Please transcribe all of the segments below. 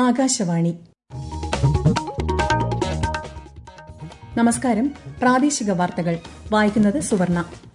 ആകാശവാണി നമസ്കാരം പ്രാദേശിക വാർത്തകൾ വായിക്കുന്നത് സുവർണ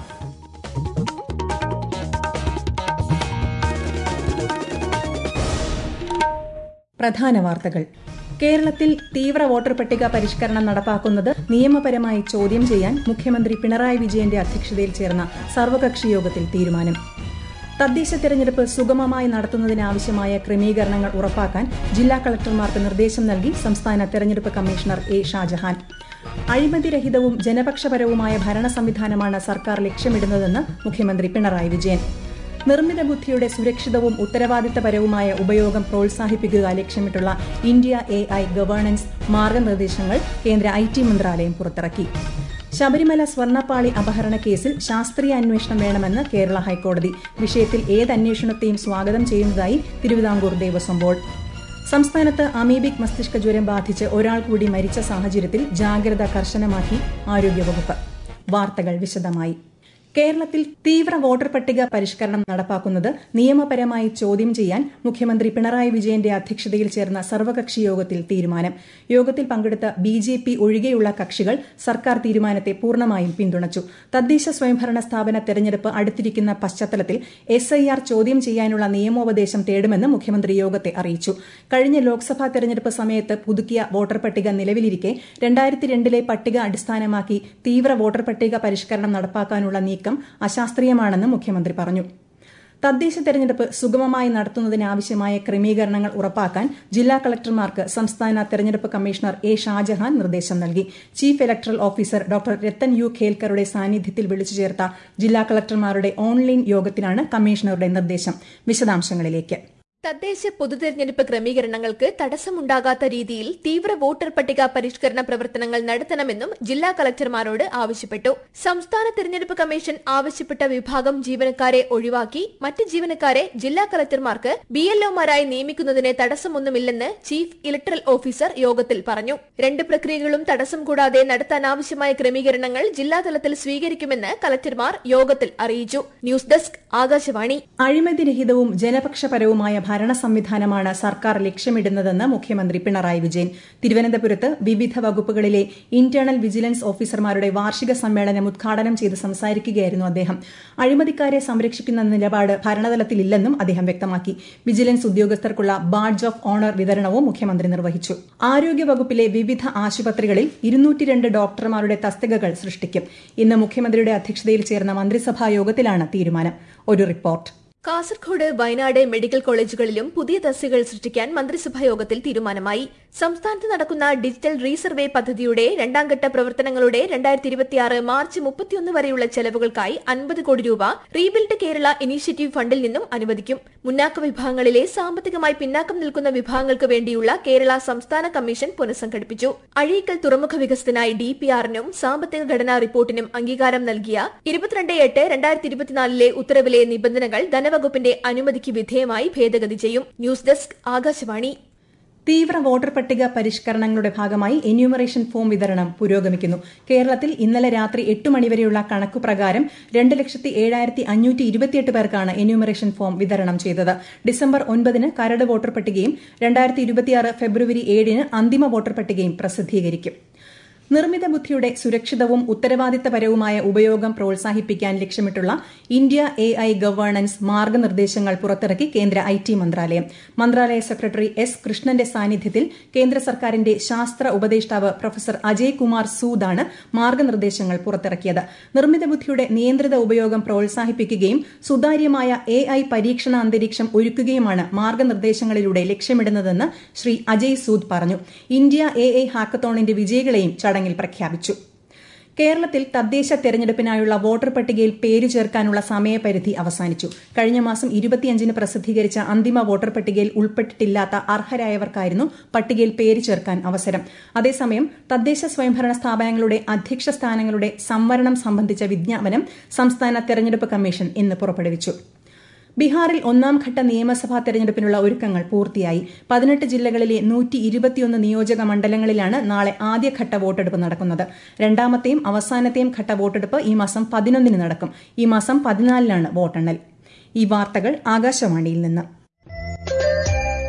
പ്രധാന വാർത്തകൾ കേരളത്തിൽ തീവ്ര വോട്ടർ പട്ടിക പരിഷ്കരണം നടപ്പാക്കുന്നത് നിയമപരമായി ചോദ്യം ചെയ്യാൻ മുഖ്യമന്ത്രി പിണറായി വിജയന്റെ അധ്യക്ഷതയിൽ ചേർന്ന സർവകക്ഷി യോഗത്തിൽ തീരുമാനം തദ്ദേശ തെരഞ്ഞെടുപ്പ് സുഗമമായി നടത്തുന്നതിനാവശ്യമായ ക്രമീകരണങ്ങൾ ഉറപ്പാക്കാൻ ജില്ലാ കളക്ടർമാർക്ക് നിർദ്ദേശം നൽകി സംസ്ഥാന തെരഞ്ഞെടുപ്പ് കമ്മീഷണർ എ ഷാജഹാൻ അഴിമതിരഹിതവും ജനപക്ഷപരവുമായ ഭരണ സംവിധാനമാണ് സർക്കാർ ലക്ഷ്യമിടുന്നതെന്ന് മുഖ്യമന്ത്രി പിണറായി വിജയൻ നിർമ്മിത ബുദ്ധിയുടെ സുരക്ഷിതവും ഉത്തരവാദിത്തപരവുമായ ഉപയോഗം പ്രോത്സാഹിപ്പിക്കുക ലക്ഷ്യമിട്ടുള്ള ഇന്ത്യ എ ഐ ഗവേണൻസ് മാർഗനിർദ്ദേശങ്ങൾ കേന്ദ്ര ഐ ടി മന്ത്രാലയം പുറത്തിറക്കി ശബരിമല സ്വർണ്ണപ്പാളി അപഹരണ കേസിൽ ശാസ്ത്രീയ അന്വേഷണം വേണമെന്ന് കേരള ഹൈക്കോടതി വിഷയത്തിൽ ഏത് അന്വേഷണത്തെയും സ്വാഗതം ചെയ്യുന്നതായി തിരുവിതാംകൂർ ദേവസ്വം ബോർഡ് സംസ്ഥാനത്ത് അമീബിക് മസ്തിഷ്ക ജ്വരം ബാധിച്ച് ഒരാൾ കൂടി മരിച്ച സാഹചര്യത്തിൽ ജാഗ്രത കർശനമാക്കി ആരോഗ്യവകുപ്പ് വാർത്തകൾ വിശദമായി കേരളത്തിൽ തീവ്ര വോട്ടർ പട്ടിക പരിഷ്കരണം നടപ്പാക്കുന്നത് നിയമപരമായി ചോദ്യം ചെയ്യാൻ മുഖ്യമന്ത്രി പിണറായി വിജയന്റെ അധ്യക്ഷതയിൽ ചേർന്ന സർവകക്ഷി യോഗത്തിൽ തീരുമാനം യോഗത്തിൽ പങ്കെടുത്ത ബി ജെ പി ഒഴികെയുള്ള കക്ഷികൾ സർക്കാർ തീരുമാനത്തെ പൂർണ്ണമായും പിന്തുണച്ചു തദ്ദേശ സ്വയംഭരണ സ്ഥാപന തെരഞ്ഞെടുപ്പ് അടുത്തിരിക്കുന്ന പശ്ചാത്തലത്തിൽ എസ് ഐ ആർ ചോദ്യം ചെയ്യാനുള്ള നിയമോപദേശം തേടുമെന്ന് മുഖ്യമന്ത്രി യോഗത്തെ അറിയിച്ചു കഴിഞ്ഞ ലോക്സഭാ തെരഞ്ഞെടുപ്പ് സമയത്ത് പുതുക്കിയ വോട്ടർ പട്ടിക നിലവിലിരിക്കെ രണ്ടായിരത്തി രണ്ടിലെ പട്ടിക അടിസ്ഥാനമാക്കി തീവ്ര വോട്ടർ പട്ടിക പരിഷ്കരണം നടപ്പാക്കാനുള്ള നീക്കം നീക്കം അശാസ്ത്രീയമാണെന്ന് മുഖ്യമന്ത്രി പറഞ്ഞു തദ്ദേശ തെരഞ്ഞെടുപ്പ് സുഗമമായി നടത്തുന്നതിനാവശ്യമായ ക്രമീകരണങ്ങൾ ഉറപ്പാക്കാൻ ജില്ലാ കളക്ടർമാർക്ക് സംസ്ഥാന തെരഞ്ഞെടുപ്പ് കമ്മീഷണർ എ ഷാജഹാൻ നിർദ്ദേശം നൽകി chief electoral officer doctor Rathan U ഖേൽക്കറുടെ സാന്നിധ്യത്തിൽ വിളിച്ചു ചേർത്ത ജില്ലാ കളക്ടർമാരുടെ ഓൺലൈൻ യോഗത്തിലാണ് കമ്മീഷണറുടെ നിർദ്ദേശം വിശദാംശങ്ങളിലേക്ക് തദ്ദേശ പൊതുതെരഞ്ഞെടുപ്പ് ക്രമീകരണങ്ങൾക്ക് തടസ്സമുണ്ടാകാത്ത രീതിയിൽ തീവ്ര വോട്ടർ പട്ടിക പരിഷ്കരണ പ്രവർത്തനങ്ങൾ നടത്തണമെന്നും ജില്ലാ കളക്ടർമാരോട് ആവശ്യപ്പെട്ടു സംസ്ഥാന തെരഞ്ഞെടുപ്പ് കമ്മീഷൻ ആവശ്യപ്പെട്ട വിഭാഗം ജീവനക്കാരെ ഒഴിവാക്കി മറ്റ് ജീവനക്കാരെ ജില്ലാ കളക്ടർമാർക്ക് ബി എൽഒമാരായി നിയമിക്കുന്നതിന് തടസ്സമൊന്നുമില്ലെന്ന് ചീഫ് ഇലക്ടറൽ ഓഫീസർ യോഗത്തിൽ പറഞ്ഞു രണ്ട് പ്രക്രിയകളും തടസ്സം കൂടാതെ നടത്താനാവശ്യമായ ക്രമീകരണങ്ങൾ ജില്ലാതലത്തിൽ സ്വീകരിക്കുമെന്ന് കളക്ടർമാർ യോഗത്തിൽ അറിയിച്ചു ന്യൂസ് ഡെസ്ക് ആകാശവാണി അഴിമതിരഹിതവും ജനപക്ഷപരവുമായ ഭരണ സംവിധാനമാണ് സർക്കാർ ലക്ഷ്യമിടുന്നതെന്ന് മുഖ്യമന്ത്രി പിണറായി വിജയൻ തിരുവനന്തപുരത്ത് വിവിധ വകുപ്പുകളിലെ ഇന്റേണൽ വിജിലൻസ് ഓഫീസർമാരുടെ വാർഷിക സമ്മേളനം ഉദ്ഘാടനം ചെയ്ത് സംസാരിക്കുകയായിരുന്നു അദ്ദേഹം അഴിമതിക്കാരെ സംരക്ഷിക്കുന്ന നിലപാട് ഭരണതലത്തിലില്ലെന്നും അദ്ദേഹം വ്യക്തമാക്കി വിജിലൻസ് ഉദ്യോഗസ്ഥർക്കുള്ള ബാഡ്ജ് ഓഫ് ഓണർ വിതരണവും മുഖ്യമന്ത്രി നിർവഹിച്ചു ആരോഗ്യവകുപ്പിലെ വിവിധ ആശുപത്രികളിൽ ഇരുന്നൂറ്റിരണ്ട് ഡോക്ടർമാരുടെ തസ്തികകൾ സൃഷ്ടിക്കും ഇന്ന് മുഖ്യമന്ത്രിയുടെ അധ്യക്ഷതയിൽ ചേർന്ന മന്ത്രിസഭാ യോഗത്തിലാണ് തീരുമാനം ഒരു റിപ്പോർട്ട് കാസർഗോഡ് വയനാട് മെഡിക്കൽ കോളേജുകളിലും പുതിയ തസ്തികകൾ സൃഷ്ടിക്കാൻ മന്ത്രിസഭാ യോഗത്തിൽ തീരുമാനമായി സംസ്ഥാനത്ത് നടക്കുന്ന ഡിജിറ്റൽ റീസർവേ പദ്ധതിയുടെ രണ്ടാംഘട്ട പ്രവർത്തനങ്ങളുടെ രണ്ടായിരത്തി ഇരുപത്തിയാറ് മാർച്ച് മുപ്പത്തിയൊന്ന് വരെയുള്ള ചെലവുകൾക്കായി അൻപത് കോടി രൂപ റീബിൽഡ് കേരള ഇനീഷ്യേറ്റീവ് ഫണ്ടിൽ നിന്നും അനുവദിക്കും മുന്നാക്ക വിഭാഗങ്ങളിലെ സാമ്പത്തികമായി പിന്നാക്കം നിൽക്കുന്ന വിഭാഗങ്ങൾക്ക് വേണ്ടിയുള്ള കേരള സംസ്ഥാന കമ്മീഷൻ പുനഃസംഘടിപ്പിച്ചു അഴീക്കൽ തുറമുഖ വികസനത്തിനായി ഡി പി ആറിനും സാമ്പത്തിക ഘടനാ റിപ്പോർട്ടിനും അംഗീകാരം നൽകിയ ഇരുപത്തിരണ്ട് എട്ട് രണ്ടായിരത്തി ഇരുപത്തിനാലിലെ ഉത്തരവിലെ നിബന്ധനകൾ ധനവകുപ്പിന്റെ അനുമതിക്ക് വിധേയമായി ഭേദഗതി ചെയ്യും ന്യൂസ് ഡെസ്ക് ആകാശവാണി തീവ്ര വോട്ടർ പട്ടിക പരിഷ്കരണങ്ങളുടെ ഭാഗമായി എന്യൂമറേഷൻ ഫോം വിതരണം പുരോഗമിക്കുന്നു കേരളത്തിൽ ഇന്നലെ രാത്രി എട്ട് മണിവരെയുള്ള കണക്കു പ്രകാരം രണ്ട് ലക്ഷത്തി ഏഴായിരത്തി അഞ്ഞൂറ്റി ഇരുപത്തിയെട്ട് പേർക്കാണ് എന്യൂമറേഷൻ ഫോം വിതരണം ചെയ്തത് ഡിസംബർ ഒൻപതിന് കരട് വോട്ടർ പട്ടികയും രണ്ടായിരത്തി ഇരുപത്തിയാറ് ഫെബ്രുവരി ഏഴിന് അന്തിമ വോട്ടർ പട്ടികയും പ്രസിദ്ധീകരിക്കും നിർമ്മിത ബുദ്ധിയുടെ സുരക്ഷിതവും ഉത്തരവാദിത്തപരവുമായ ഉപയോഗം പ്രോത്സാഹിപ്പിക്കാൻ ലക്ഷ്യമിട്ടുള്ള ഇന്ത്യ എ ഐ ഗവേണൻസ് മാർഗനിർദ്ദേശങ്ങൾ പുറത്തിറക്കി കേന്ദ്ര ഐ ടി മന്ത്രാലയം മന്ത്രാലയ സെക്രട്ടറി എസ് കൃഷ്ണന്റെ സാന്നിധ്യത്തിൽ കേന്ദ്ര സർക്കാരിന്റെ ശാസ്ത്ര ഉപദേഷ്ടാവ് പ്രൊഫസർ അജയ് കുമാർ സൂദാണ് മാർഗനിർദ്ദേശങ്ങൾ പുറത്തിറക്കിയത് നിർമ്മിത ബുദ്ധിയുടെ നിയന്ത്രിത ഉപയോഗം പ്രോത്സാഹിപ്പിക്കുകയും സുതാര്യമായ എ ഐ പരീക്ഷണ അന്തരീക്ഷം ഒരുക്കുകയുമാണ് മാർഗനിർദ്ദേശങ്ങളിലൂടെ ലക്ഷ്യമിടുന്നതെന്ന് ശ്രീ അജയ് സൂദ് പറഞ്ഞു ഇന്ത്യ എ ഐ ഹാക്കത്തോണിന്റെ വിജയികളെയും ചടങ്ങിൽ പ്രഖ്യാപിച്ചു കേരളത്തിൽ തദ്ദേശ തെരഞ്ഞെടുപ്പിനായുള്ള വോട്ടർ പട്ടികയിൽ പേര് ചേർക്കാനുള്ള സമയപരിധി അവസാനിച്ചു കഴിഞ്ഞ മാസം ഇരുപത്തിയഞ്ചിന് പ്രസിദ്ധീകരിച്ച അന്തിമ വോട്ടർ പട്ടികയിൽ ഉൾപ്പെട്ടിട്ടില്ലാത്ത അർഹരായവർക്കായിരുന്നു പട്ടികയിൽ പേര് ചേർക്കാൻ അവസരം അതേസമയം തദ്ദേശ സ്വയംഭരണ സ്ഥാപനങ്ങളുടെ അധ്യക്ഷ സ്ഥാനങ്ങളുടെ സംവരണം സംബന്ധിച്ച വിജ്ഞാപനം സംസ്ഥാന തെരഞ്ഞെടുപ്പ് കമ്മീഷൻ ഇന്ന് പുറപ്പെടുവിച്ചു ബീഹാറിൽ ഒന്നാം ഘട്ട നിയമസഭാ തെരഞ്ഞെടുപ്പിനുള്ള ഒരുക്കങ്ങൾ പൂർത്തിയായി പതിനെട്ട് ജില്ലകളിലെ നൂറ്റി ഇരുപത്തിയൊന്ന് നിയോജക മണ്ഡലങ്ങളിലാണ് നാളെ ആദ്യഘട്ട വോട്ടെടുപ്പ് നടക്കുന്നത് രണ്ടാമത്തെയും അവസാനത്തെയും ഘട്ട വോട്ടെടുപ്പ് ഈ മാസം പതിനൊന്നിന് നടക്കും ഈ മാസം പതിനാലിനാണ് വോട്ടെണ്ണൽ ഈ വാർത്തകൾ ആകാശവാണിയിൽ നിന്ന്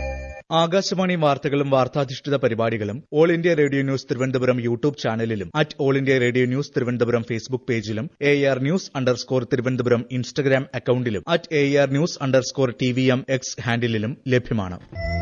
ആകാശവാണി വാർത്തകളും വാർത്താധിഷ്ഠിത പരിപാടികളും all India radio news Thiruvananthapuram YouTube ചാനലിലും at all India radio news Thiruvananthapuram Facebook പേജിലും A R news underscore Thiruvananthapuram Instagram അക്കൌണ്ടിലും at A R news underscore T V M X ഹാൻഡിലും ലഭ്യമാണ്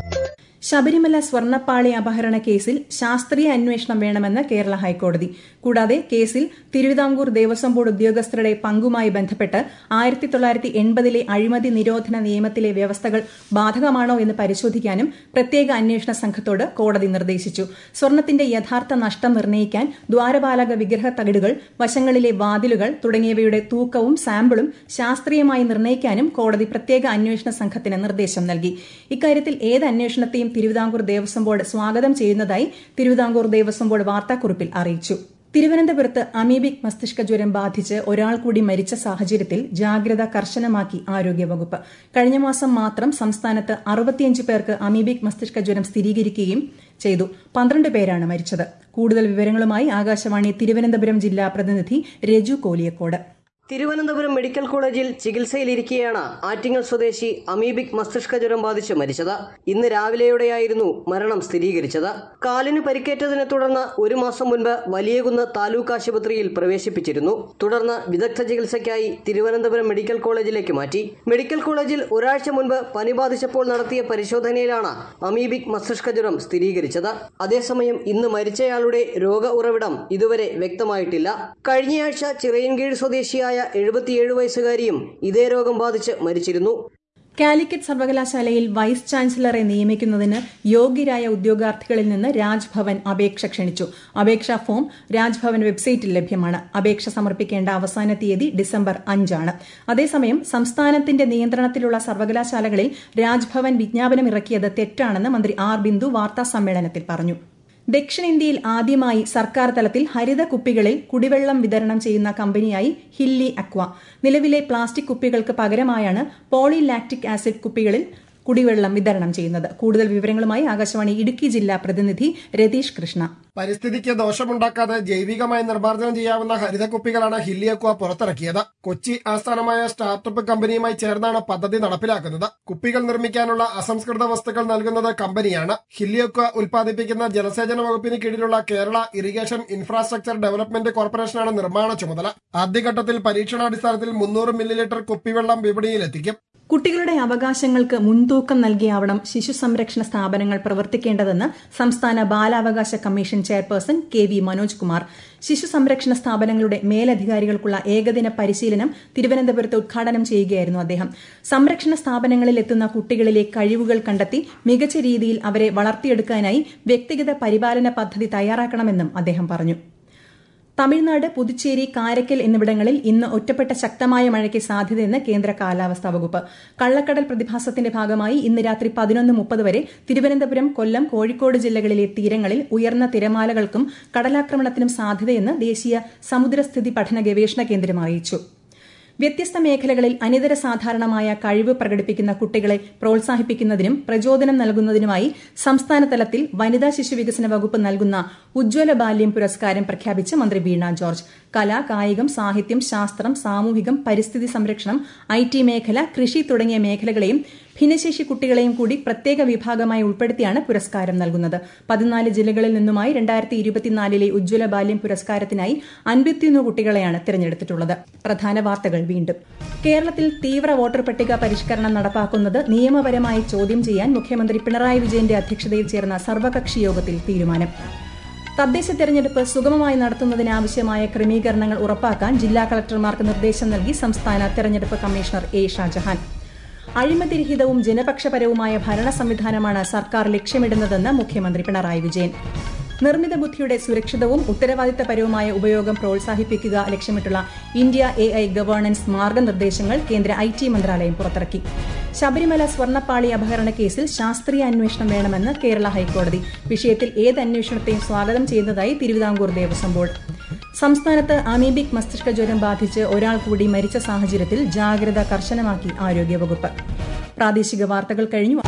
ശബരിമല സ്വർണ്ണപ്പാളി അപഹരണ കേസിൽ ശാസ്ത്രീയ അന്വേഷണം വേണമെന്ന് കേരള ഹൈക്കോടതി കൂടാതെ കേസിൽ തിരുവിതാംകൂർ ദേവസ്വം ബോർഡ് ഉദ്യോഗസ്ഥരുടെ പങ്കുമായി ബന്ധപ്പെട്ട് ആയിരത്തി തൊള്ളായിരത്തി എൺപതിലെ അഴിമതി നിരോധന നിയമത്തിലെ വ്യവസ്ഥകൾ ബാധകമാണോ എന്ന് പരിശോധിക്കാനും പ്രത്യേക അന്വേഷണ സംഘത്തോട് കോടതി നിർദ്ദേശിച്ചു സ്വർണത്തിന്റെ യഥാർത്ഥ നഷ്ടം നിർണ്ണയിക്കാൻ ദ്വാരപാലക വിഗ്രഹ തകിടുകൾ വശങ്ങളിലെ വാതിലുകൾ തുടങ്ങിയവയുടെ തൂക്കവും സാമ്പിളും ശാസ്ത്രീയമായി നിർണ്ണയിക്കാനും കോടതി പ്രത്യേക അന്വേഷണ സംഘത്തിന് നിർദ്ദേശം നൽകി ഇക്കാര്യത്തിൽ ഏത് അന്വേഷണത്തെയും തിരുവിതാംകൂർ ദേവസ്വം ബോർഡ് സ്വാഗതം ചെയ്യുന്നതായി തിരുവിതാംകൂർ ദേവസ്വം ബോർഡ് വാർത്താക്കുറിപ്പിൽ അറിയിച്ചു തിരുവനന്തപുരത്ത് അമീബിക് മസ്തിഷ്ക ജ്വരം ബാധിച്ച് ഒരാൾ കൂടി മരിച്ച സാഹചര്യത്തിൽ ജാഗ്രത കർശനമാക്കി ആരോഗ്യവകുപ്പ് കഴിഞ്ഞ മാസം മാത്രം സംസ്ഥാനത്ത് അറുപത്തിയഞ്ച് പേർക്ക് അമീബിക് മസ്തിഷ്ക ജ്വരം സ്ഥിരീകരിക്കുകയും ചെയ്തു പന്ത്രണ്ട് പേരാണ് മരിച്ചത് കൂടുതൽ വിവരങ്ങളുമായി ആകാശവാണി തിരുവനന്തപുരം ജില്ലാ പ്രതിനിധി രജു കോലിയക്കോട് തിരുവനന്തപുരം മെഡിക്കൽ കോളേജിൽ ചികിത്സയിലിരിക്കെയാണ് ആറ്റിങ്ങൽ സ്വദേശി അമീബിക് മസ്തിഷ്ക ജ്വരം ബാധിച്ച് മരിച്ചത് ഇന്ന് രാവിലെയോടെയായിരുന്നു മരണം സ്ഥിരീകരിച്ചത് കാലിന് പരിക്കേറ്റതിനെ തുടർന്ന് ഒരു മാസം മുൻപ് വലിയകുന്ന് താലൂക്ക് ആശുപത്രിയിൽ പ്രവേശിപ്പിച്ചിരുന്നു തുടർന്ന് വിദഗ്ധ ചികിത്സയ്ക്കായി തിരുവനന്തപുരം മെഡിക്കൽ കോളേജിലേക്ക് മാറ്റി മെഡിക്കൽ കോളേജിൽ ഒരാഴ്ച മുൻപ് പനി ബാധിച്ചപ്പോൾ നടത്തിയ പരിശോധനയിലാണ് അമീബിക് മസ്തിഷ്ക ജ്വരം സ്ഥിരീകരിച്ചത് അതേസമയം ഇന്ന് മരിച്ചയാളുടെ രോഗ ഉറവിടം ഇതുവരെ വ്യക്തമായിട്ടില്ല കഴിഞ്ഞയാഴ്ച ചിറയൻകീഴ് സ്വദേശിയായ എഴുപത്തിയേഴ് വയസ്സുകാരിയും ഇതേ രോഗം ബാധിച്ച് മരിച്ചിരുന്നു കാലിക്കറ്റ് സർവകലാശാലയിൽ വൈസ് ചാൻസലറെ നിയമിക്കുന്നതിന് യോഗ്യരായ ഉദ്യോഗാർത്ഥികളിൽ നിന്ന് രാജ്ഭവൻ അപേക്ഷ ക്ഷണിച്ചു അപേക്ഷാ ഫോം രാജ്ഭവൻ വെബ്സൈറ്റിൽ ലഭ്യമാണ് അപേക്ഷ സമർപ്പിക്കേണ്ട അവസാന തീയതി ഡിസംബർ അഞ്ചാണ് അതേസമയം സംസ്ഥാനത്തിന്റെ നിയന്ത്രണത്തിലുള്ള സർവകലാശാലകളിൽ രാജ്ഭവൻ വിജ്ഞാപനം ഇറക്കിയത് തെറ്റാണെന്ന് മന്ത്രി ആർ ബിന്ദു വാർത്താ സമ്മേളനത്തിൽ പറഞ്ഞു ദക്ഷിണേന്ത്യയിൽ ആദ്യമായി സർക്കാർ തലത്തിൽ ഹരിത കുപ്പികളിൽ കുടിവെള്ളം വിതരണം ചെയ്യുന്ന കമ്പനിയായി ഹില്ലി അക്വ നിലവിലെ പ്ലാസ്റ്റിക് കുപ്പികൾക്ക് പകരമായാണ് പോളി ലാക്റ്റിക് ആസിഡ് കുപ്പികളിൽ കുടിവെള്ളം വിതരണം ചെയ്യുന്നത് കൂടുതൽ വിവരങ്ങളുമായി ആകാശവാണി ഇടുക്കി ജില്ലാ പ്രതിനിധി രതീഷ് കൃഷ്ണ പരിസ്ഥിതിക്ക് ദോഷമുണ്ടാക്കാതെ ജൈവികമായി നിർമ്മാർജ്ജനം ചെയ്യാവുന്ന ഹരിതക്കുപ്പികളാണ് ഹില്ലിയക്വ പുറത്തിറക്കിയത് കൊച്ചി ആസ്ഥാനമായ സ്റ്റാർട്ടപ്പ് കമ്പനിയുമായി ചേർന്നാണ് പദ്ധതി നടപ്പിലാക്കുന്നത് കുപ്പികൾ നിർമ്മിക്കാനുള്ള അസംസ്കൃത വസ്തുക്കൾ നൽകുന്നത് കമ്പനിയാണ് ഹില്ലിയക്വ ഉൽപ്പാദിപ്പിക്കുന്ന ജലസേചന വകുപ്പിന് കീഴിലുള്ള കേരള ഇറിഗേഷൻ ഇൻഫ്രാസ്ട്രക്ചർ ഡെവലപ്മെന്റ് കോർപ്പറേഷനാണ് നിർമ്മാണ ചുമതല ആദ്യഘട്ടത്തിൽ പരീക്ഷണാടിസ്ഥാനത്തിൽ മുന്നൂറ് മില്ലി ലിറ്റർ കുപ്പിവെള്ളം വിപണിയിലെത്തിക്കും കുട്ടികളുടെ അവകാശങ്ങൾക്ക് മുൻതൂക്കം നൽകിയാവണം ശിശു സംരക്ഷണ സ്ഥാപനങ്ങൾ പ്രവർത്തിക്കേണ്ടതെന്ന് സംസ്ഥാന ബാലാവകാശ commission chairperson K V Manoj Kumar ശിശു സംരക്ഷണ സ്ഥാപനങ്ങളുടെ മേലധികാരികൾക്കുള്ള ഏകദിന പരിശീലനം തിരുവനന്തപുരത്ത് ഉദ്ഘാടനം ചെയ്യുകയായിരുന്നു അദ്ദേഹം സംരക്ഷണ സ്ഥാപനങ്ങളിൽ എത്തുന്ന കുട്ടികളിലെ കഴിവുകൾ കണ്ടെത്തി മികച്ച രീതിയിൽ അവരെ വളർത്തിയെടുക്കാനായി വ്യക്തിഗത പരിപാലന പദ്ധതി തയ്യാറാക്കണമെന്നും അദ്ദേഹം പറഞ്ഞു തമിഴ്നാട് പുതുച്ചേരി കാരക്കൽ എന്നിവിടങ്ങളിൽ ഇന്ന് ഒറ്റപ്പെട്ട ശക്തമായ മഴയ്ക്ക് സാധ്യതയെന്ന് കേന്ദ്ര കാലാവസ്ഥാ വകുപ്പ് കള്ളക്കടൽ പ്രതിഭാസത്തിന്റെ ഭാഗമായി ഇന്ന് രാത്രി പതിനൊന്ന് മുപ്പത് വരെ തിരുവനന്തപുരം കൊല്ലം കോഴിക്കോട് ജില്ലകളിലെ തീരങ്ങളിൽ ഉയർന്ന തിരമാലകൾക്കും കടലാക്രമണത്തിനും സാധ്യതയെന്ന് ദേശീയ സമുദ്രസ്ഥിതി പഠന ഗവേഷണ കേന്ദ്രം അറിയിച്ചു വ്യത്യസ്ത മേഖലകളിൽ അനിതര സാധാരണമായ കഴിവ് പ്രകടിപ്പിക്കുന്ന കുട്ടികളെ പ്രോത്സാഹിപ്പിക്കുന്നതിനും പ്രചോദനം നൽകുന്നതിനുമായി സംസ്ഥാന തലത്തിൽ വനിതാ ശിശു വികസന വകുപ്പ് നൽകുന്ന ഉജ്ജ്വല ബാല്യം പുരസ്കാരം പ്രഖ്യാപിച്ച് മന്ത്രി വീണ ജോർജ് കല കായികം സാഹിത്യം ശാസ്ത്രം സാമൂഹികം പരിസ്ഥിതി സംരക്ഷണം ഐ ടി മേഖല കൃഷി തുടങ്ങിയ മേഖലകളെയും ഭിന്നശേഷി കുട്ടികളെയും കൂടി പ്രത്യേക വിഭാഗമായി ഉൾപ്പെടുത്തിയാണ് പുരസ്കാരം നൽകുന്നത് പതിനാല് ജില്ലകളിൽ നിന്നുമായി രണ്ടായിരത്തി ഇരുപത്തിനാലിലെ ഉജ്ജ്വല ബാല്യം പുരസ്കാരത്തിനായി അൻപത്തിയൊന്ന് കുട്ടികളെയാണ് തിരഞ്ഞെടുത്തിട്ടുള്ളത് പ്രധാന വാർത്തകൾ വീണ്ടും കേരളത്തിൽ തീവ്ര വോട്ടർ പട്ടിക പരിഷ്കരണം നടപ്പാക്കുന്നത് നിയമപരമായി ചോദ്യം ചെയ്യാൻ മുഖ്യമന്ത്രി പിണറായി വിജയന്റെ അധ്യക്ഷതയിൽ ചേർന്ന സർവകക്ഷി യോഗത്തിൽ തീരുമാനം തദ്ദേശ തെരഞ്ഞെടുപ്പ് സുഗമമായി നടത്തുന്നതിനാവശ്യമായ ക്രമീകരണങ്ങൾ ഉറപ്പാക്കാൻ ജില്ലാ കളക്ടർമാർക്ക് നിർദ്ദേശം നൽകി സംസ്ഥാന തെരഞ്ഞെടുപ്പ് കമ്മീഷണർ എ ഷാജഹാൻ അഴിമതിരഹിതവും ജനപക്ഷപരവുമായ ഭരണ സംവിധാനമാണ് സർക്കാർ ലക്ഷ്യമിടുന്നതെന്ന് മുഖ്യമന്ത്രി പിണറായി വിജയൻ നിർമ്മിത ബുദ്ധിയുടെ സുരക്ഷിതവും ഉത്തരവാദിത്തപരവുമായ ഉപയോഗം പ്രോത്സാഹിപ്പിക്കുക ലക്ഷ്യമിട്ടുള്ള ഇന്ത്യ എ ഐ ഗവേണൻസ് മാർഗനിർദ്ദേശങ്ങൾ കേന്ദ്ര ഐ ടി മന്ത്രാലയം പുറത്തിറക്കി ശബരിമല സ്വർണ്ണപ്പാളി അപഹരണ കേസിൽ ശാസ്ത്രീയ അന്വേഷണം വേണമെന്ന് കേരള ഹൈക്കോടതി വിഷയത്തിൽ ഏത് അന്വേഷണത്തെയും സ്വാഗതം ചെയ്യുന്നതായി തിരുവിതാംകൂർ ദേവസ്വം ബോർഡ് സംസ്ഥാനത്ത് അമീബിക് മസ്തിഷ്ക ജ്വരം ബാധിച്ച് ഒരാൾ കൂടി മരിച്ച സാഹചര്യത്തിൽ ജാഗ്രത കർശനമാക്കി ആരോഗ്യവകുപ്പ് പ്രാദേശിക വാർത്തകൾ കഴിഞ്ഞു